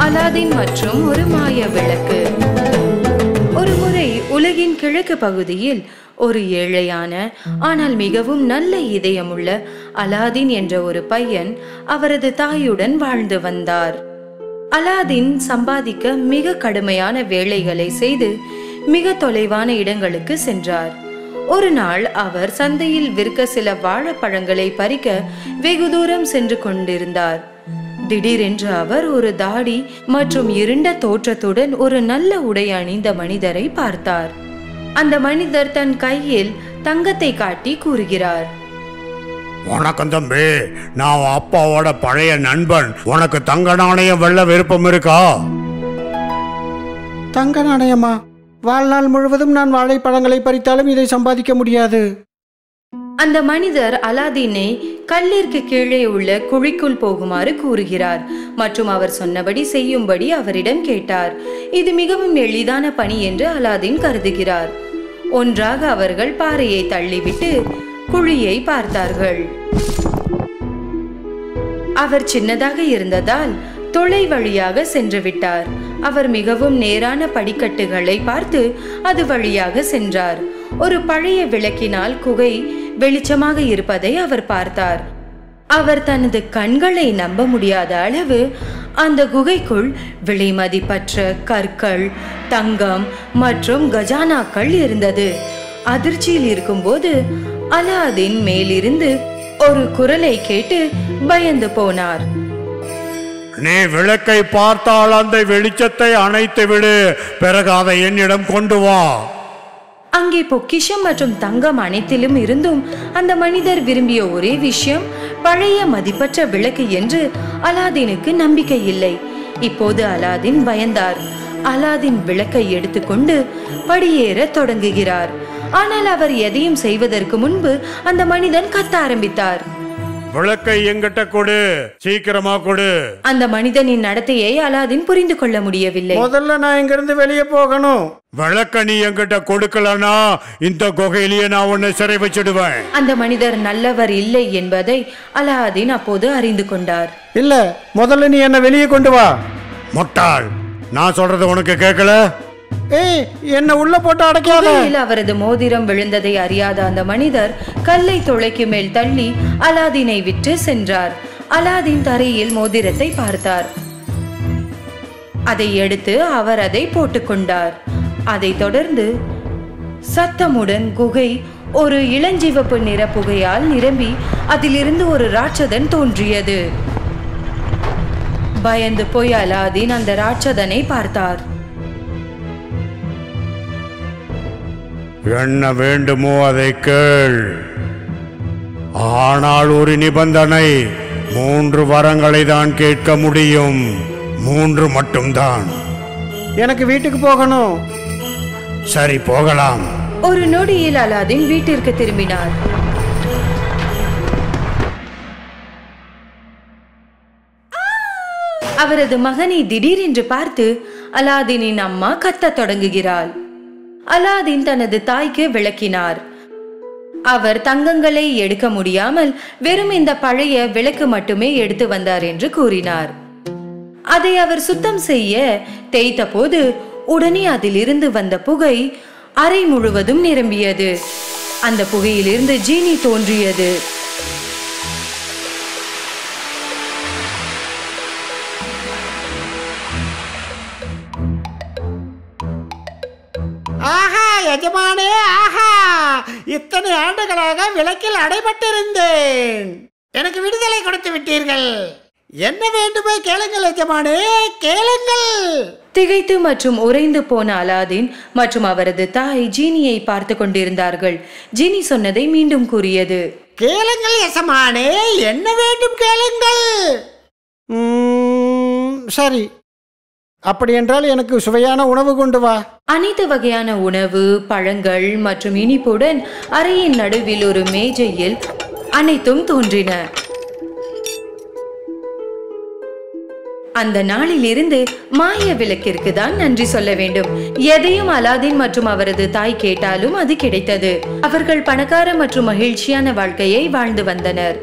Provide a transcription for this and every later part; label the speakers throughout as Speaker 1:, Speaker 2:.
Speaker 1: Aladdin மற்றும் ஒரு மாய விளக்கு ஒரு முறை உலகின் கிழக்கு பகுதியில் ஒரு ஏழையான ஆனால் மிகவும் நல்ல இதயமுள்ள அலாதீன் என்ற ஒரு பையன் அவரது தாயுடன் வாழ்ந்து வந்தார் அலாதீன் சம்பாதிக்க மிக கடுமையான வேலைகளை செய்து மிக தொலைவான இடங்களுக்கு சென்றார் ஒரு நாள் அவர் சந்தையில் விற்க சில வாழைப்பழங்களை பறிக்க வெகு தூரம் சென்று கொண்டிருந்தார் திடீரென்று அவர் ஒரு தாடி மற்றும் இருண்ட தோற்றத்துடன் ஒரு நல்ல உடை அணிந்த மனிதரை பார்த்தார் அந்த மனிதர் தன் கையில் தங்கத்தை காட்டி கூறுகிறார்
Speaker 2: வணக்கம் தம்பி நான் உன் அப்பாவோட பழைய நண்பன் உனக்கு தங்க நாணயம் வெல்ல விருப்பம் இருக்கா
Speaker 3: தங்க நாணயமா வாழ்நாள் முழுவதும் நான் வாழைப்பழங்களை பறித்தாலும் இதை சம்பாதிக்க முடியாது
Speaker 1: அந்த மனிதர் அலாதீனை கல்லிற்கு கீழே உள்ள குழிக்குள் போகுமாறு கூறுகிறார் மற்றும் அவர் சொன்னபடி செய்யும்படி அவரிடம் கேட்டார் இது மிகவும் எளிதான பணி என்று அலாதீன் கருதுகிறார் ஒன்றாக அவர்கள் பாறையை தள்ளிவிட்டு குழியை பார்த்தார்கள் அவர் சின்னதாக இருந்ததால் துளை வழியாக சென்று விட்டார் அவர் மிகவும் நேரான படிக்கட்டுகளை பார்த்து அது வழியாக சென்றார் ஒரு பழைய விளக்கினால் குகை வெளிச்சமாக இருப்பதை அவர் பார்த்தார் அவர் தனது கண்களை நம்ப முடியாத அளவு அந்த குகைக்குள் விலைமதிப்பற்ற கற்கள் தங்கம் மற்றும் கஜானாக்கள் இருந்தது அதிர்ச்சியில் இருக்கும்போது அலாதீன் மேலிருந்து ஒரு குரலை கேட்டு பயந்து போனார்
Speaker 2: நீ விளக்கை பார்த்தால் அந்த வெளிச்சத்தை அணைத்து விடு பிறகு அதை என்னிடம் கொண்டு வா
Speaker 1: அங்கே பொக்கிஷம் மற்றும் தங்கம் அனைத்திலும் இருந்தும் அந்த மனிதர் விரும்பிய ஒரே விஷயம் பழைய மதிப்பற்ற விளக்கு என்று அலாதீனுக்கு நம்பிக்கை இல்லை இப்போது அலாதீன் பயந்தார் அலாதீன் விளக்கை எடுத்துக்கொண்டு படியேற தொடங்குகிறார் ஆனால் அவர் எதையும் செய்வதற்கு முன்பு அந்த மனிதன் கத்த ஆரம்பித்தார்
Speaker 2: விளக்கை எங்கிட்ட கொடு சீக்கிரமா கொடு
Speaker 1: அந்த மனிதனின் நடத்தையை அலாதீன் புரிந்து கொள்ள முடியவில்லை
Speaker 3: முதல்ல நான் இங்கிருந்து வெளியே போகணும்
Speaker 2: விளக்க நீ என்கிட்ட கொடுக்கலனா இந்த குகையிலேயே நான் உன்னை சிறை வச்சிடுவேன்
Speaker 1: அந்த மனிதர் நல்லவர் இல்லை என்பதை அலாதீன் அப்போது அறிந்து கொண்டார்
Speaker 3: இல்ல முதல்ல நீ என்ன வெளியே கொண்டு வா
Speaker 2: முட்டாள் நான் சொல்றது உனக்கு கேட்கல
Speaker 3: ஏய் என்ன உள்ள போட்டு அடைக்காத
Speaker 1: குகையில் அவரது மோதிரம் விழுந்ததை அறியாத அந்த மனிதர் கல்லை துளைக்கு மேல் தள்ளி அலாதீனை விட்டு சென்றார் அலாதீன் தரையில் மோதிரத்தை பார்த்தார் அதை எடுத்து அவர் அதை போட்டுக்கொண்டார் அதைத் தொடர்ந்து சத்தமுடன் குகை ஒரு இளஞ்சிவப்பு நிற புகையால் நிரம்பி அதிலிருந்து ஒரு ராட்சதன் தோன்றியது பயந்து போய் அலாதீன் அந்த ராட்சதனை பார்த்தார்
Speaker 2: என்ன வேண்டுமோ அதை கேள் ஆனால் ஒரு நிபந்தனை மூன்று வரங்களை தான் கேட்க முடியும் மூன்று மட்டும்தான்
Speaker 3: எனக்கு வீட்டுக்கு போகணும்
Speaker 2: சரி போகலாம்
Speaker 1: ஒரு நொடியில் அலாதீன் வீட்டிற்கு திரும்பினார் அவரது மகனை திடீரென்று பார்த்து அலாதீனின் அம்மா கத்தத் தொடங்குகிறாள் அலாதீன் தனது தாய்க்கு விளக்கினார் அவர் தங்கங்களை எடுக்க முடியாமல் வெறும் இந்த பழைய விளக்கு மட்டுமே எடுத்து வந்தார் என்று கூறினார் அதை அவர் சுத்தம் செய்ய தேய்த்த போது உடனே அதிலிருந்து வந்த புகை அறை முழுவதும் நிரம்பியது அந்த புகையிலிருந்து ஜீனி தோன்றியது
Speaker 3: ஆஹா எஜமானே ஆஹா இத்தனை ஆண்டுகளாக விளக்கில் அடைபட்டிருந்தேன் எனக்கு விடுதலை கொடுத்து விட்டீர்கள் என்ன வேண்டுமே கேளுங்கள் எஜமானே கேளுங்கள்
Speaker 1: திகைத்து மற்றும் உறைந்து போன அலாதீன் மற்றும் அவரது தாய் ஜீனியை பார்த்து கொண்டிருந்தார்கள் ஜீனி சொன்னதை மீண்டும் கூறியது
Speaker 3: கேளுங்கள் எசமானே என்ன வேண்டும் கேளுங்கள் சரி அப்படி என்றால் எனக்கு சுவையான உணவு கொண்டு வா
Speaker 1: அனைத்து வகையான உணவு பழங்கள் மற்றும் இனிப்புடன் அறையின் நடுவில் ஒரு மேஜையில் அனைத்தும் தோன்றின அந்த நாளில் இருந்து மாய விளக்கிற்கு தான் நன்றி சொல்ல வேண்டும் எதையும் அலாதீன் மற்றும் அவரது தாய் கேட்டாலும் அது கிடைத்தது அவர்கள் பணக்கார மற்றும் மகிழ்ச்சியான வாழ்க்கையை வாழ்ந்து வந்தனர்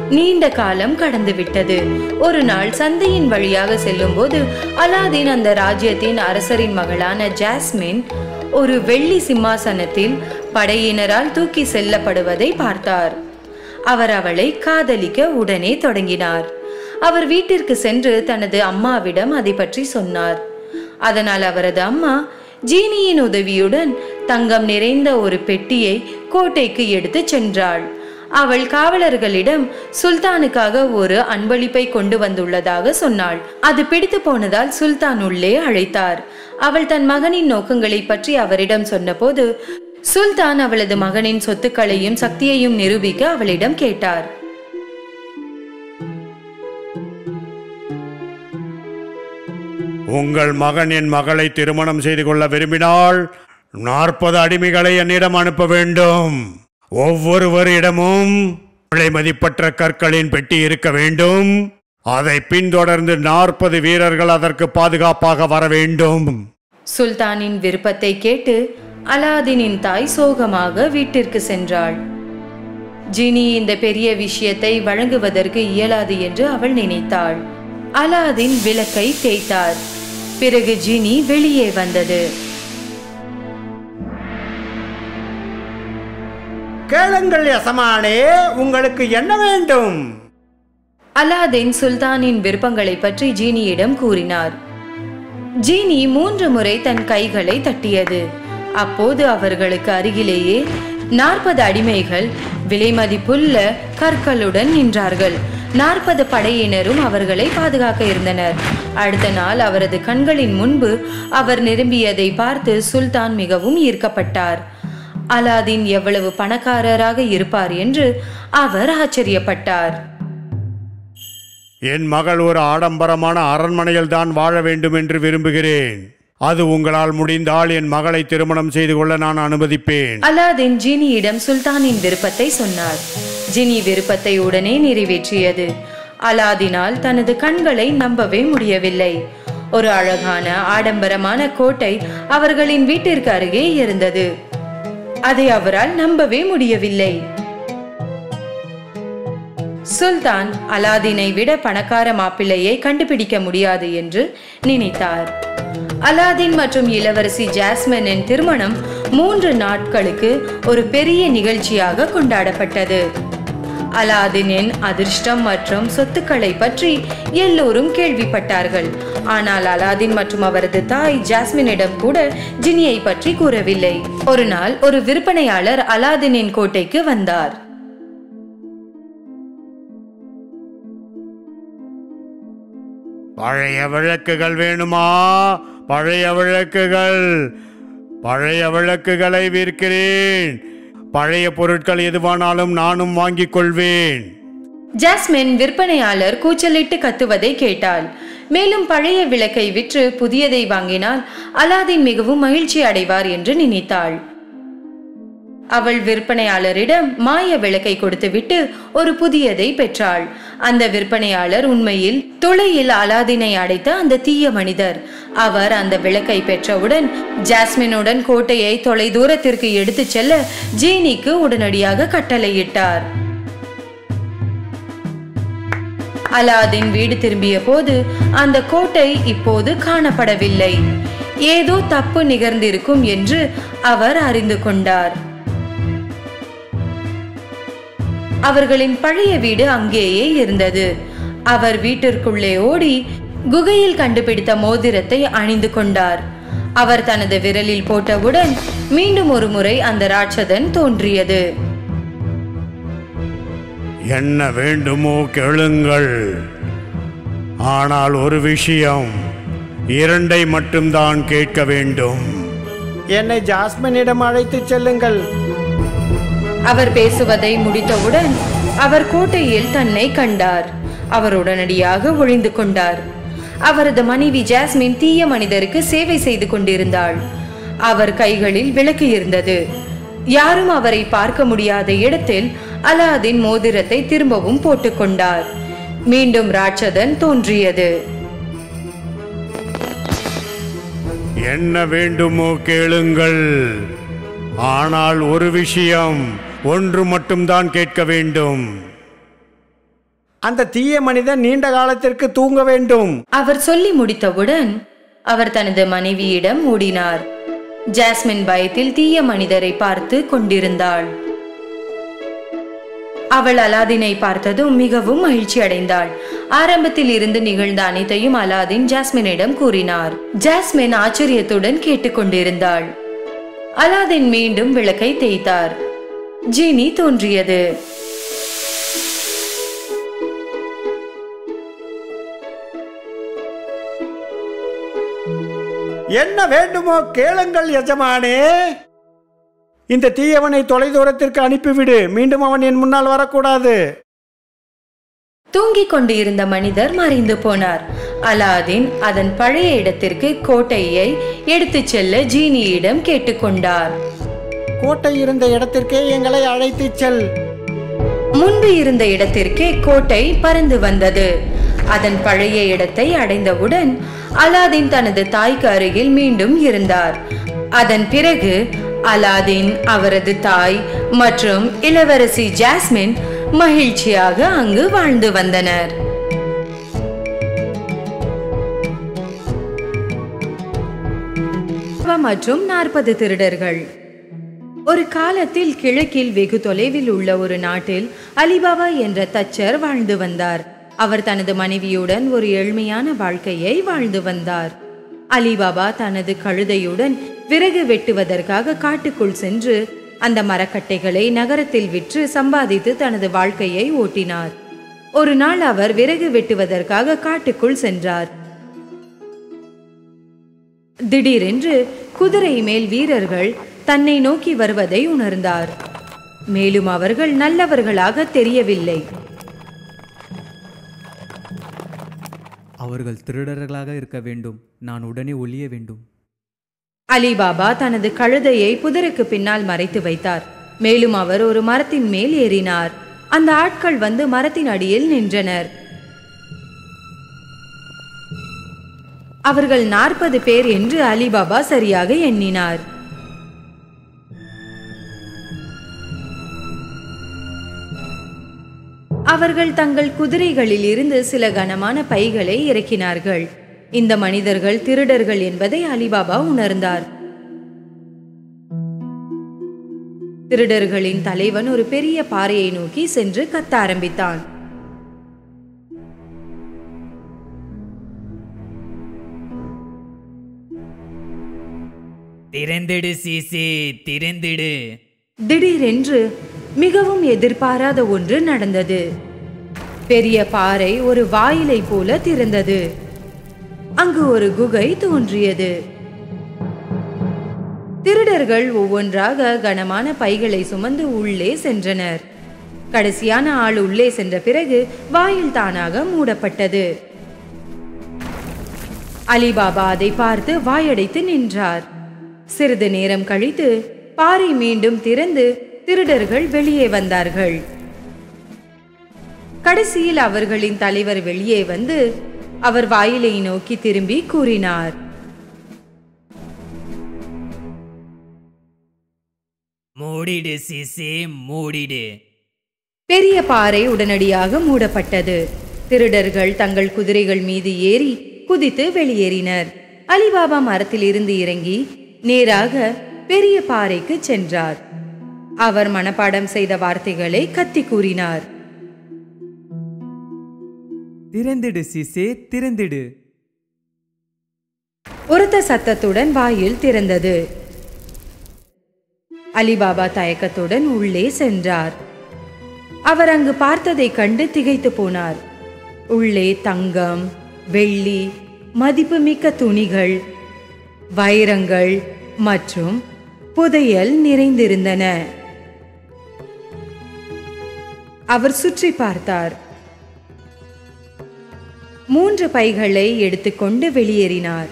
Speaker 1: நீண்ட காலம் கடந்து விட்டது ஒரு நாள் சந்தையின் வழியாக செல்லும்போது அலாதீன் அந்த ராஜ்யத்தின் அரசரின் மகளான ஜாஸ்மின் ஒரு வெள்ளி சிம்மாசனத்தில் படையினரால் தூக்கி செல்லப்படுவதை பார்த்தார் அவர் அவளை காதலிக்க உடனே தொடங்கினார் அவர் வீட்டிற்கு சென்று தனது அம்மாவிடம் அதை பற்றி சொன்னார் அதனால் அவரது அம்மா ஜீனியின் உதவியுடன் தங்கம் நிறைந்த ஒரு பெட்டியை கோட்டைக்கு எடுத்துச் சென்றாள் அவள் காவலர்களிடம் சுல்தானுக்காக ஒரு அன்பளிப்பை கொண்டு வந்துள்ளதாக சொன்னாள் அது பிடித்து போனதால் சுல்தான் உள்ளே அழைத்தார் அவள் தன் மகனின் நோக்கங்களை பற்றி அவரிடம் சொன்னபோது சுல்தான் அவளது மகனின் சொத்துக்களையும் சக்தியையும் நிரூபிக்க அவளிடம் கேட்டார்
Speaker 2: உங்கள் மகன் என் மகளை திருமணம் செய்து கொள்ள விரும்பினால் நாற்பது அடிமைகளை என்னிடம் அனுப்ப வேண்டும் ஒவ்வொருவரிடமும் விலை மதிப்பற்ற கற்களின் பெட்டி இருக்க வேண்டும் அதை பின்தொடர்ந்து நாற்பது வீரர்கள் அதற்கு பாதுகாப்பாக வர வேண்டும்
Speaker 1: சுல்தானின் விருப்பத்தை கேட்டு அலாதீனின் தாய் சோகமாக வீட்டிற்கு சென்றாள் ஜினி இந்த பெரிய விஷயத்தை வழங்குவதற்கு இயலாது என்று அவள் நினைத்தாள் அலாதீன் விளக்கை தேய்த்தார் பிறகு ஜினி வெளியே வந்தது
Speaker 3: கேளுங்கள் யசமானே உங்களுக்கு என்ன வேண்டும்
Speaker 1: அலாதீன் சுல்தானின் விருப்பங்களை பற்றி ஜீனியிடம் கூறினார் ஜீனி மூன்று முறை தன் கைகளை தட்டியது அப்போது அவர்களுக்கு அருகிலேயே நாற்பது அடிமைகள் விலைமதிப்புள்ள கற்களுடன் நின்றார்கள் நாற்பது படையினரும் அவர்களை பாதுகாக்க இருந்தனர் அடுத்த நாள் அவரது கண்களின் முன்பு அவர் நிரம்பியதை பார்த்து சுல்தான் மிகவும் ஈர்க்கப்பட்டார் அலாதீன் எவ்வளவு பணக்காரராக இருப்பார் என்று அவர் ஆச்சரியப்பட்டார்
Speaker 2: என் மகள் ஒரு ஆடம்பரமான அரண்மனையில் தான் வாழ வேண்டும் என்று விரும்புகிறேன் அது உங்களால் முடிந்தால் என் மகளை திருமணம் செய்து கொள்ள நான் அனுமதிப்பேன்
Speaker 1: அலாதீன் ஜினியிடம் சுல்தானின் விருப்பத்தை சொன்னார் ஜினி விருப்பத்தை உடனே நிறைவேற்றியது அலாதினால் தனது கண்களை நம்பவே முடியவில்லை ஒரு அழகான ஆடம்பரமான கோட்டை அவர்களின் வீட்டிற்கு அருகே இருந்தது அதை அவரால் நம்பவே முடியவில்லை சுல்தான் அலாதீனை விட பணக்கார மாப்பிள்ளையை கண்டுபிடிக்க முடியாது என்று நினைத்தார் அலாதீன் மற்றும் இளவரசி ஜாஸ்மினின் திருமணம் மூன்று நாட்களுக்கு ஒரு பெரிய நிகழ்ச்சியாக கொண்டாடப்பட்டது அலாதீனின் அதிர்ஷ்டம் மற்றும் சொத்துக்களை பற்றி எல்லோரும் கேள்விப்பட்டார்கள் ஆனால் அலாதீன் மற்றும் அவரது தாய் ஜாஸ்மினிடம் கூட ஜினியை பற்றி கூறவில்லை ஒரு நாள் ஒரு விற்பனையாளர் அலாதீனின் கோட்டைக்கு வந்தார்
Speaker 2: பழைய விளக்குகள் வேணுமா பழைய விளக்குகள் பழைய விளக்குகளை விற்கிறேன் பழைய பொருட்கள் எதுவானாலும் நானும் வாங்கிக் கொள்வேன்
Speaker 1: ஜாஸ்மின் விற்பனையாளர் கூச்சலிட்டு கத்துவதை கேட்டாள் மேலும் பழைய விளக்கை விற்று புதியதை வாங்கினால் அலாதீன் மிகவும் மகிழ்ச்சி அடைவார் என்று நினைத்தாள் அவள் விற்பனையாளரிடம் மாய விளக்கை கொடுத்துவிட்டு ஒரு புதியதை பெற்றாள் அந்த விற்பனையாளர் உண்மையில் துளையில் அலாதீனை அடைத்த அந்த தீய மனிதர் அவர் அந்த விளக்கை பெற்றவுடன் ஜாஸ்மினுடன் கோட்டையை தொலை தூரத்திற்கு எடுத்துச் செல்ல ஜீனிக்கு உடனடியாக கட்டளையிட்டார் அலாதீன் வீடு திரும்பிய போது அந்த கோட்டை இப்போது காணப்படவில்லை ஏதோ தப்பு நிகழ்ந்திருக்கும் என்று அவர் அறிந்து கொண்டார் அவர்களின் பழைய வீடு அங்கேயே இருந்தது அவர் வீட்டிற்குள்ளே ஓடி குகையில் கண்டுபிடித்த மோதிரத்தை அணிந்து கொண்டார் அவர் தனது விரலில் போட்டவுடன் மீண்டும் ஒரு முறை அந்த ராட்சதன் தோன்றியது
Speaker 2: என்ன வேண்டுமோ கேளுங்கள் ஆனால் ஒரு விஷயம் இரண்டை மட்டும்தான் கேட்க வேண்டும்
Speaker 3: என்னை ஜாஸ்மினிடம் அழைத்துச் செல்லுங்கள்
Speaker 1: அவர் பேசுவதை முடித்தவுடன் அவர் கோட்டையில் தன்னை கண்டார் அவர் உடனடியாக ஒளிந்து கொண்டார் அவரது மனைவி ஜாஸ்மின் தீய மனிதருக்கு சேவை செய்து கொண்டிருந்தாள் அவர் கைகளில் விளக்கு இருந்தது யாரும் அவரை பார்க்க முடியாத இடத்தில் அலாதின் மோதிரத்தை திரும்பவும் போட்டுக்கொண்டார் மீண்டும் ராட்சதன் தோன்றியது
Speaker 2: என்ன வேண்டுமோ கேளுங்கள் ஆனால் ஒரு விஷயம் ஒன்று மட்டும்தான் கேட்க வேண்டும்
Speaker 3: அந்த தீய மனிதன் நீண்ட காலத்திற்கு தூங்க வேண்டும்
Speaker 1: அவர் சொல்லி முடித்தவுடன் அவர் தனது மனைவியிடம் ஓடினார் ஜாஸ்மின் பயத்தில் தீய மனிதரை பார்த்து கொண்டிருந்தாள் அவள் அலாதினை பார்த்ததும் மிகவும் மகிழ்ச்சி அடைந்தாள் ஆரம்பத்தில் இருந்து நிகழ்ந்த அனைத்தையும் அலாதின் ஜாஸ்மினிடம் கூறினார் ஜாஸ்மின் ஆச்சரியத்துடன் கேட்டுக்கொண்டிருந்தாள் அலாதின் மீண்டும் விளக்கை தேய்த்தார் ஜீனி தோன்றியது
Speaker 3: என்ன வேண்டுமோ கேளுங்கள் எஜமானே இந்த தீயவனை தொலைதூரத்திற்கு அனுப்பிவிடு மீண்டும் அவன் என் முன்னால் வரக்கூடாது
Speaker 1: தூங்கிக் கொண்டிருந்த மனிதர் மறைந்து போனார் அலாதின் அதன் பழைய இடத்திற்கு கோட்டையை எடுத்துச் செல்ல ஜீனியிடம் கேட்டுக்கொண்டார்
Speaker 3: கோட்டை இருந்த இடத்திற்கே எங்களை அழைத்துச் செல்
Speaker 1: முன்பு இருந்த இடத்திற்கே கோட்டை பறந்து வந்தது அதன் பழைய இடத்தை அடைந்தவுடன் அலாதின் தனது தாய்க்கு அருகில் மீண்டும் இருந்தார் அதன் பிறகு அலாதின் அவரது தாய் மற்றும் இளவரசி ஜாஸ்மின் மகிழ்ச்சியாக அங்கு வாழ்ந்து வந்தனர் மற்றும் நாற்பது திருடர்கள் ஒரு காலத்தில் கிழக்கில் வெகு தொலைவில் உள்ள ஒரு நாட்டில் அலிபாபா என்ற தச்சர் வாழ்ந்து வந்தார் அவர் தனது மனைவியுடன் ஒரு எளிமையான வாழ்க்கையை வாழ்ந்து வந்தார் அலிபாபா தனது கழுதையுடன் விறகு வெட்டுவதற்காக காட்டுக்குள் சென்று அந்த மரக்கட்டைகளை நகரத்தில் விற்று சம்பாதித்து தனது வாழ்க்கையை ஓட்டினார் ஒரு நாள் அவர் விறகு வெட்டுவதற்காக காட்டுக்குள் சென்றார் திடீரென்று குதிரை மேல் வீரர்கள் தன்னை நோக்கி வருவதை உணர்ந்தார் மேலும் அவர்கள் நல்லவர்களாக தெரியவில்லை
Speaker 4: அவர்கள் திருடர்களாக இருக்க வேண்டும் நான் உடனே ஒளிய வேண்டும்
Speaker 1: அலிபாபா தனது கழுதையை புதருக்கு பின்னால் மறைத்து வைத்தார் மேலும் அவர் ஒரு மரத்தின் மேல் ஏறினார் அந்த ஆட்கள் வந்து மரத்தின் அடியில் நின்றனர் அவர்கள் நாற்பது பேர் என்று அலிபாபா சரியாக எண்ணினார் அவர்கள் தங்கள் குதிரைகளில் இருந்து சில கனமான பைகளை இறக்கினார்கள் இந்த மனிதர்கள் திருடர்கள் என்பதை அலிபாபா உணர்ந்தார் திருடர்களின் தலைவன் ஒரு பெரிய பாறையை நோக்கி சென்று கத்த ஆரம்பித்தான்
Speaker 5: திறந்திடு சிசி திறந்திடு
Speaker 1: திடீரென்று மிகவும் எதிர்பாராத ஒன்று நடந்தது பெரிய பாறை ஒரு வாயிலை போல திறந்தது அங்கு ஒரு குகை தோன்றியது திருடர்கள் ஒவ்வொன்றாக கனமான பைகளை சுமந்து உள்ளே சென்றனர் கடைசியான ஆள் உள்ளே சென்ற பிறகு வாயில் தானாக மூடப்பட்டது அலிபாபா அதை பார்த்து வாயடைத்து நின்றார் சிறிது நேரம் கழித்து பாறை மீண்டும் திறந்து திருடர்கள் வெளியே வந்தார்கள் கடைசியில் அவர்களின் தலைவர் வெளியே வந்து அவர் வாயிலை நோக்கி திரும்பி கூறினார்
Speaker 5: மூடிடு சிசி மூடிடு
Speaker 1: பெரிய பாறை உடனடியாக மூடப்பட்டது திருடர்கள் தங்கள் குதிரைகள் மீது ஏறி குதித்து வெளியேறினர் அலிபாபா மரத்தில் இருந்து இறங்கி நேராக பெரிய பாறைக்கு சென்றார் அவர் மனப்பாடம் செய்த வார்த்தைகளை கத்தி கூறினார்
Speaker 4: திறந்திடு சிசே திறந்திடு
Speaker 1: உரத்த சத்தத்துடன் வாயில் திறந்தது அலிபாபா தயக்கத்துடன் உள்ளே சென்றார் அவர் அங்கு பார்த்ததைக் கண்டு திகைத்து போனார் உள்ளே தங்கம் வெள்ளி மதிப்புமிக்க துணிகள் வைரங்கள் மற்றும் புதையல் நிறைந்திருந்தன அவர் சுற்றி பார்த்தார் மூன்று பைகளை எடுத்துக்கொண்டு வெளியேறினார்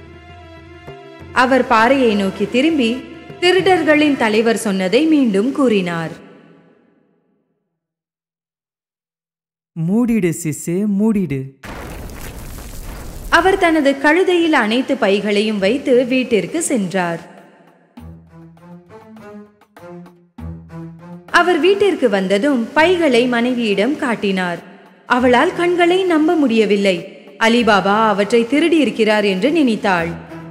Speaker 1: அவர் பாறையை நோக்கி திரும்பி திருடர்களின் தலைவர் சொன்னதை மீண்டும் கூறினார்
Speaker 4: மூடிடு சிசே மூடிடு
Speaker 1: அவர் தனது கழுதையில் அனைத்து பைகளையும் வைத்து வீட்டிற்கு சென்றார் அவர் வீட்டிற்கு வந்ததும் பைகளை மனைவியிடம் காட்டினார் அவளால் கண்களை நம்ப முடியவில்லை அலிபாபா அவற்றை திருடி இருக்கிறார் என்று நினைத்தாள்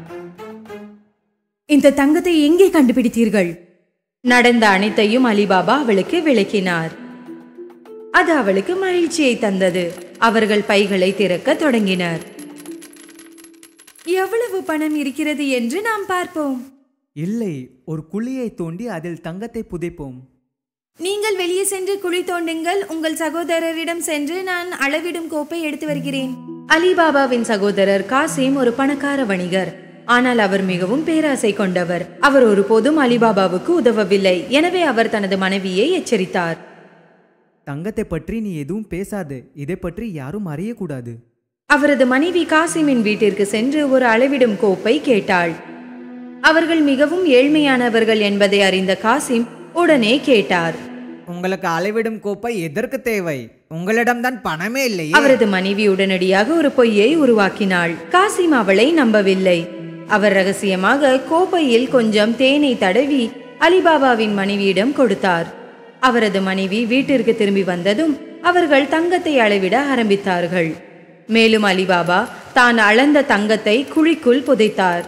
Speaker 1: இந்த தங்கத்தை எங்கே கண்டுபிடித்தீர்கள் நடந்த அனைத்தையும் அலிபாபா அவளுக்கு விளக்கினார் அது அவளுக்கு மகிழ்ச்சியை தந்தது அவர்கள் பைகளை திறக்க தொடங்கினர் எவ்வளவு பணம் இருக்கிறது என்று நாம் பார்ப்போம்
Speaker 4: இல்லை ஒரு குழியை தோண்டி அதில் தங்கத்தை புதைப்போம்
Speaker 1: நீங்கள் வெளியே சென்று குழி தோண்டுங்கள் உங்கள் சகோதரரிடம் சென்று நான் அளவிடும் கோப்பை எடுத்து வருகிறேன் அலிபாபாவின் சகோதரர் காசிம் ஒரு பணக்கார வணிகர் ஆனால் அவர் மிகவும் பேராசை கொண்டவர் அவர் ஒருபோதும் அலிபாபாவுக்கு உதவவில்லை எனவே அவர் தனது மனைவியை எச்சரித்தார்
Speaker 4: தங்கத்தை பற்றி நீ எதுவும் பேசாது இதை பற்றி யாரும் அறியக்கூடாது
Speaker 1: அவரது மனைவி காசிமின் வீட்டிற்கு சென்று ஒரு அளவிடும் கோப்பை கேட்டாள் அவர்கள் மிகவும் ஏழ்மையானவர்கள் என்பதை அறிந்த காசிம் உடனே கேட்டார்
Speaker 6: உங்களுக்கு அளவிடும் கோப்பை எதற்கு தேவை உங்களிடம்தான் பணமே இல்லையே
Speaker 1: அவரது மனைவி உடனடியாக ஒரு பொய்யை உருவாக்கினாள் காசிம் அவளை நம்பவில்லை அவர் ரகசியமாக கோப்பையில் கொஞ்சம் தேனை தடவி அலிபாபாவின் மனைவியிடம் கொடுத்தார் அவரது மனைவி வீட்டிற்கு திரும்பி வந்ததும் அவர்கள் தங்கத்தை அளவிட ஆரம்பித்தார்கள் மேலும் அலிபாபா தான் அளந்த தங்கத்தை குழிக்குள் புதைத்தார்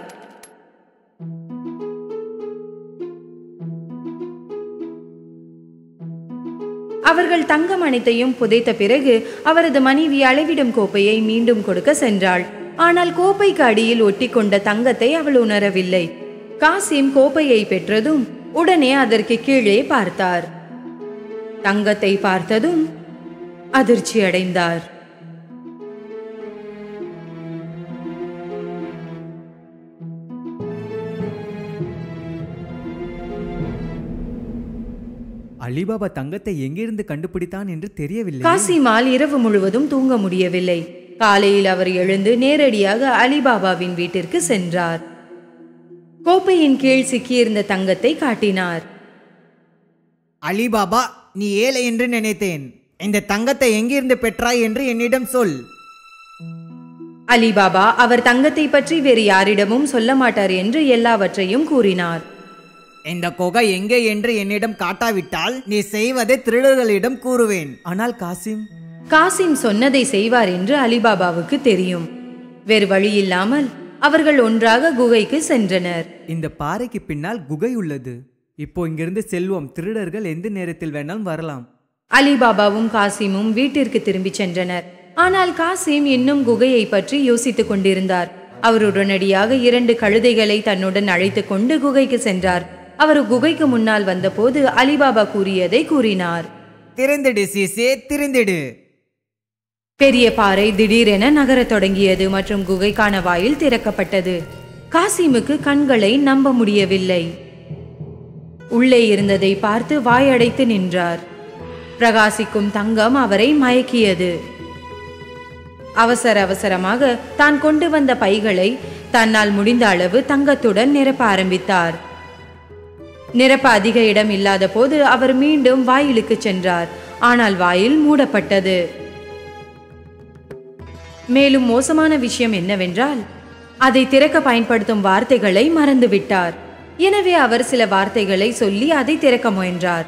Speaker 1: அவர்கள் தங்கம் அனைத்தையும் புதைத்த பிறகு அவரது மனைவி அளவிடும் கோப்பையை மீண்டும் கொடுக்க சென்றாள் ஆனால் கோப்பைக்கு அடியில் ஒட்டிக்கொண்ட தங்கத்தை அவள் உணரவில்லை காசிம் கோப்பையை பெற்றதும் உடனே அதற்கு கீழே பார்த்தார் தங்கத்தை பார்த்ததும் அதிர்ச்சி அடைந்தார்
Speaker 4: அலிபாபா தங்கத்தை எங்கிருந்து கண்டுபிடித்தான் என்று தெரியவில்லை
Speaker 1: காசிமால் இரவு முழுவதும் தூங்க முடியவில்லை காலையில் அவர் எழுந்து நேரடியாக அலிபாபாவின் வீட்டிற்கு சென்றார் கோப்பையின் கீழ் சிக்கியிருந்த தங்கத்தை காட்டினார்
Speaker 6: அலிபாபா நீ ஏழை என்று நினைத்தேன் இந்த தங்கத்தை எங்கிருந்து பெற்றாய் என்று என்னிடம் சொல்
Speaker 1: அலிபாபா அவர் தங்கத்தை பற்றி வேறு யாரிடமும் சொல்ல மாட்டார் என்று எல்லாவற்றையும் கூறினார்
Speaker 6: இந்த குகை எங்கே என்று என்னிடம் காட்டாவிட்டால் நீ செய்வதை திருடர்களிடம் கூறுவேன்
Speaker 4: ஆனால் காசிம்
Speaker 1: காசிம் சொன்னதை செய்வார் என்று அலிபாபாவுக்கு தெரியும் வேறு வழியில்லாமல் அவர்கள் ஒன்றாக குகைக்கு சென்றனர்
Speaker 4: இந்த பாறைக்கு பின்னால் குகை உள்ளது இப்போ இங்கிருந்து செல்வோம் திருடர்கள் எந்த நேரத்தில் வேணாலும் வரலாம்
Speaker 1: அலிபாபாவும் காசிமும் வீட்டிற்கு திரும்பிச் சென்றனர் ஆனால் காசிம் இன்னும் குகையை பற்றி யோசித்துக் கொண்டிருந்தார் அவர் உடனடியாக இரண்டு கழுதைகளை தன்னுடன் அழைத்துக் கொண்டு குகைக்கு சென்றார் அவர் குகைக்கு முன்னால் வந்தபோது அலிபாபா கூறியதை கூறினார்
Speaker 6: திறந்திடு சீசே திறந்திடு
Speaker 1: பெரிய பாறை திடீரென நகரத் தொடங்கியது மற்றும் குகைக்கான வாயில் திறக்கப்பட்டது காசிமுக்கு கண்களை நம்ப முடியவில்லை உள்ளே இருந்ததை பார்த்து வாயடைத்து நின்றார் பிரகாசிக்கும் தங்கம் அவரை மயக்கியது அவசர அவசரமாக தான் கொண்டு வந்த பைகளை தன்னால் முடிந்த அளவு தங்கத்துடன் நிரப்ப ஆரம்பித்தார் நிரப்ப அதிக இடம் இல்லாத போது அவர் மீண்டும் வாயிலுக்கு சென்றார் ஆனால் வாயில் மூடப்பட்டது மேலும் மோசமான விஷயம் என்னவென்றால் அதை திறக்க பயன்படுத்தும் வார்த்தைகளை மறந்துவிட்டார் எனவே அவர் சில வார்த்தைகளை சொல்லி அதை திறக்க முயன்றார்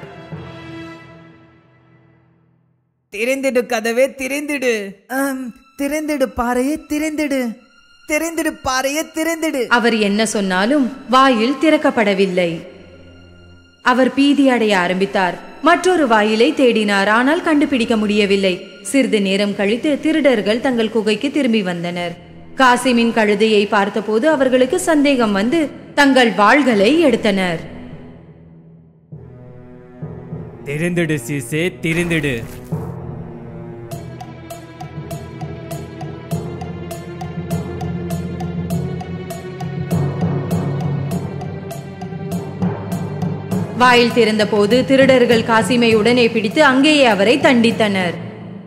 Speaker 6: திறந்திடு கதவே திறந்திடு ஆம், திறந்திடு பாறையே திறந்திடு திறந்திடு பாறையே திறந்திடு
Speaker 1: அவர் என்ன சொன்னாலும் வாயில் திறக்கப்படவில்லை அவர் பீதி அடைய ஆரம்பித்தார் மற்றொரு வாயிலை தேடினார் ஆனால் கண்டுபிடிக்க முடியவில்லை சிறிது நேரம் கழித்து திருடர்கள் தங்கள் குகைக்கு திரும்பி வந்தனர் காசிமின் கழுதையை பார்த்தபோது அவர்களுக்கு சந்தேகம் வந்து தங்கள் வாள்களை எடுத்தனர்
Speaker 5: திறந்திடு சீசே திறந்திடு
Speaker 1: வாயில் திறந்தபோது திருடர்கள் காசிமை உடனே பிடித்து அங்கேயே அவரை தண்டித்தனர்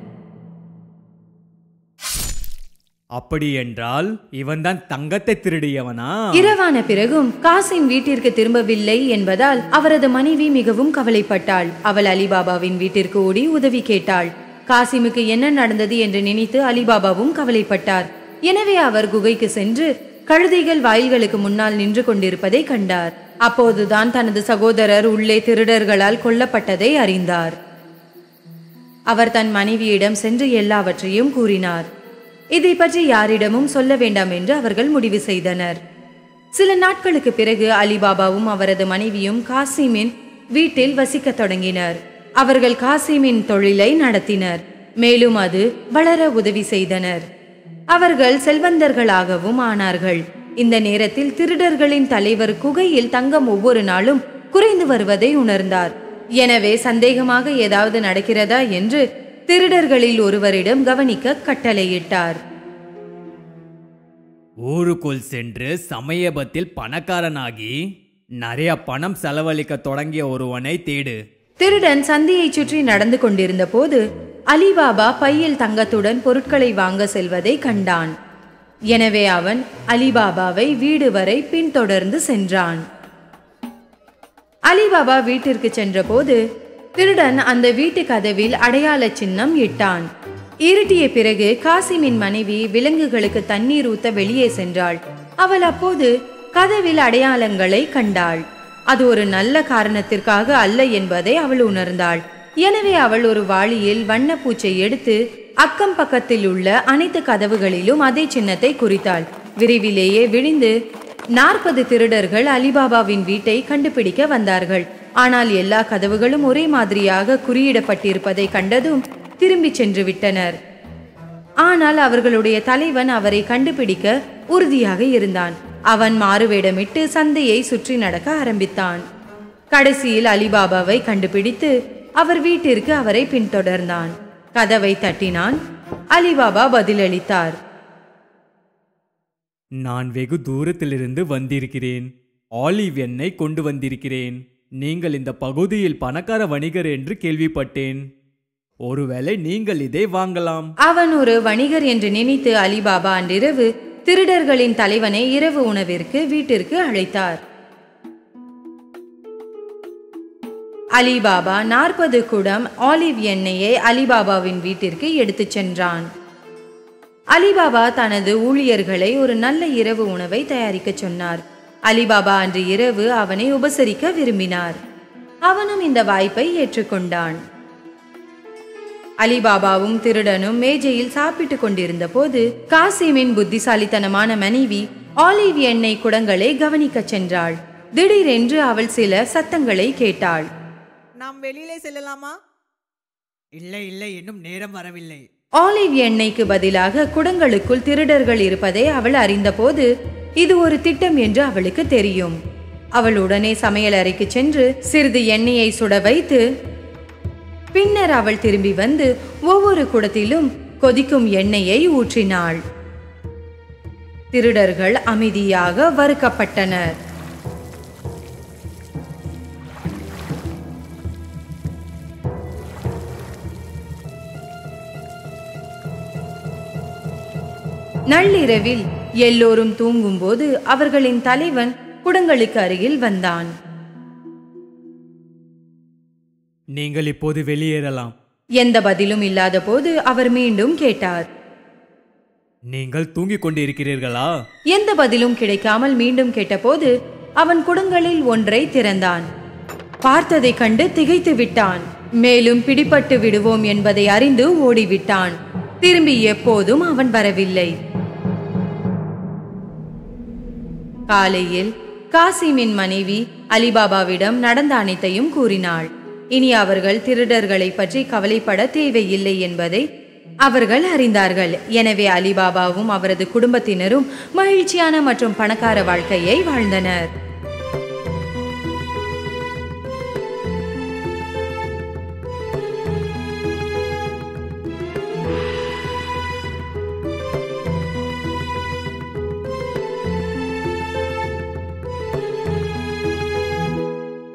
Speaker 5: அப்படி என்றால் இவன்தான் தங்கத்தை திருடியவனா
Speaker 1: இரவான பிறகும் காசிம் வீட்டிற்கு திரும்பவில்லை என்பதால் அவரது மனைவி மிகவும் கவலைப்பட்டாள் அவள் அலிபாபாவின் வீட்டிற்கு ஓடி உதவி கேட்டாள் காசிமுக்கு என்ன நடந்தது என்று நினைத்து அலிபாபாவும் கவலைப்பட்டார் எனவே அவர் குகைக்கு சென்று கழுதைகள் வாயில்களுக்கு முன்னால் நின்று கொண்டிருப்பதை கண்டார் அப்போதுதான் தனது சகோதரர் உள்ளே திருடர்களால் கொல்லப்பட்டதை அறிந்தார் அவர் தன் மனைவியிடம் சென்று எல்லாவற்றையும் கூறினார் இதை பற்றி யாரிடமும் சொல்ல வேண்டாம் என்று அவர்கள் முடிவு செய்தனர் சில நாட்களுக்கு பிறகு அலிபாபாவும் அவரது மனைவியும் காசிமின் வீட்டில் வசிக்கத் தொடங்கினர் அவர்கள் காசிமின் தொழிலை நடத்தினர் மேலும் அது வளர உதவி செய்தனர் அவர்கள் செல்வந்தர்களாகவும் ஆனார்கள் இந்த நேரத்தில் திருடர்களின் தலைவர் குகையில் தங்கம் ஒவ்வொரு நாளும் குறைந்து வருவதை உணர்ந்தார் எனவே சந்தேகமாக ஏதாவது நடக்கிறதா என்று திருடர்களில் ஒருவரிடம் கவனிக்க கட்டளையிட்டார்
Speaker 5: ஊருக்குள் சென்று சமயபத்தில் பணக்காரனாகி நிறைய பணம் செலவழிக்க தொடங்கிய ஒருவனை தேடு
Speaker 1: திருடன் சந்தியை சுற்றி நடந்து கொண்டிருந்த போது அலிபாபா பையில் தங்கத்துடன் பொருட்களை வாங்க செல்வதை கண்டான் எனவே அவன் அலிபாபாவை வீடு வரை பின்தொடர்ந்து சென்றான் அலிபாபா வீட்டிற்கு சென்றபோது திருடன் அந்த வீட்டு கதவில் அடையாள சின்னம் இட்டான் இருட்டிய பிறகு காசிமின் மனைவி விலங்குகளுக்கு தண்ணீர் ஊத்த வெளியே சென்றாள் அவள் அப்போது கதவில் அடையாளங்களை கண்டாள் அது ஒரு நல்ல காரணத்திற்காக அல்ல என்பதை அவள் உணர்ந்தாள் எனவே அவள் ஒரு வாளியில் வண்ணப்பூச்சை எடுத்து அக்கம் பக்கத்தில் உள்ள அனைத்து கதவுகளிலும் அதே சின்னத்தை குறித்தாள் விரைவிலேயே விழிந்து நாற்பது திருடர்கள் அலிபாபாவின் வீட்டை கண்டுபிடிக்க வந்தார்கள் ஆனால் எல்லா கதவுகளும் ஒரே மாதிரியாக குறியிடப்பட்டிருப்பதை கண்டதும் திரும்பிச் சென்று விட்டனர் ஆனால் அவர்களுடைய தலைவன் அவரை கண்டுபிடிக்க உறுதியாக இருந்தான் அவன் மாறுவேடமிட்டு சந்தையை சுற்றி நடக்க ஆரம்பித்தான் கடைசியில் அலிபாபாவை கண்டுபிடித்து அவர் வீட்டிற்கு அவரை பின்தொடர்ந்தான் கதவை தட்டினான் அலிபாபா பதிலளித்தார்
Speaker 5: நான் வெகு தூரத்திலிருந்து வந்திருக்கிறேன் ஆலிவ் எண்ணெய் கொண்டு வந்திருக்கிறேன் நீங்கள் இந்த பகுதியில் பணக்கார வணிகர் என்று கேள்விப்பட்டேன் ஒருவேளை நீங்கள் இதை வாங்கலாம்
Speaker 1: அவன் ஒரு வணிகர் என்று நினைத்து அலிபாபா அன்றிரவு திருடர்களின் தலைவனை இரவு உணவிற்கு வீட்டிற்கு அழைத்தார் அலிபாபா நாற்பது குடம் ஆலிவ் எண்ணெயை அலிபாபாவின் வீட்டிற்கு எடுத்துச் சென்றான் அலிபாபா தனது ஊழியர்களை ஒரு நல்ல இரவு உணவை தயாரிக்கச் சொன்னார் அலிபாபா அன்று இரவு அவனை உபசரிக்க விரும்பினார் அவனும் இந்த வாய்ப்பை ஏற்றுக்கொண்டான் அலிபாபாவும் திருடனும் மேஜையில் சாப்பிட்டுக் கொண்டிருந்த போது காசிமின் புத்திசாலித்தனமான மனைவி ஆலிவ் எண்ணெய் குடங்களை கவனிக்கச் சென்றாள் திடீரென்று அவள் சில சத்தங்களை கேட்டாள்
Speaker 6: நாம் வெளியிலே செல்லலாமா இல்லை இல்லை இன்னும் நேரம் வரவில்லை
Speaker 1: ஆலிவ் எண்ணெய்க்கு பதிலாக குடங்களுக்குள் திருடர்கள் இருப்பதை அவள் அறிந்தபோது இது ஒரு திட்டம் என்று அவளுக்கு தெரியும் அவள் உடனே சமையல் அறைக்கு சென்று சிறிது எண்ணெயை சுட வைத்து பின்னர் அவள் திரும்பி வந்து ஒவ்வொரு குடத்திலும் கொதிக்கும் எண்ணெயை ஊற்றினாள் திருடர்கள் அமைதியாக வறுக்கப்பட்டனர் நள்ளிரவில் எல்லோரும் தூங்கும்போது அவர்களின் தலைவன் குடங்களுக்கு அருகில் வந்தான்
Speaker 5: நீங்கள் இப்போது வெளியேறலாம்
Speaker 1: எந்த பதிலும் இல்லாத போது அவர் மீண்டும் கேட்டார்
Speaker 5: நீங்கள் தூங்கிக் கொண்டிருக்கிறீர்களா
Speaker 1: எந்த பதிலும் கிடைக்காமல் மீண்டும் கேட்டபோது அவன் குடங்களில் ஒன்றை திறந்தான் பார்த்ததைக் கண்டு திகைத்து விட்டான் மேலும் பிடிபட்டு விடுவோம் என்பதை அறிந்து ஓடிவிட்டான் திரும்பி எப்போதும் அவன் வரவில்லை காலையில் காசிமின் மனைவி அலிபாபாவிடம் நடந்த அனைத்தையும் கூறினாள் இனி அவர்கள் திருடர்களை பற்றி கவலைப்பட தேவையில்லை என்பதை அவர்கள் அறிந்தார்கள் எனவே அலிபாபாவும் அவரது குடும்பத்தினரும் மகிழ்ச்சியான மற்றும் பணக்கார வாழ்க்கையை வாழ்ந்தனர்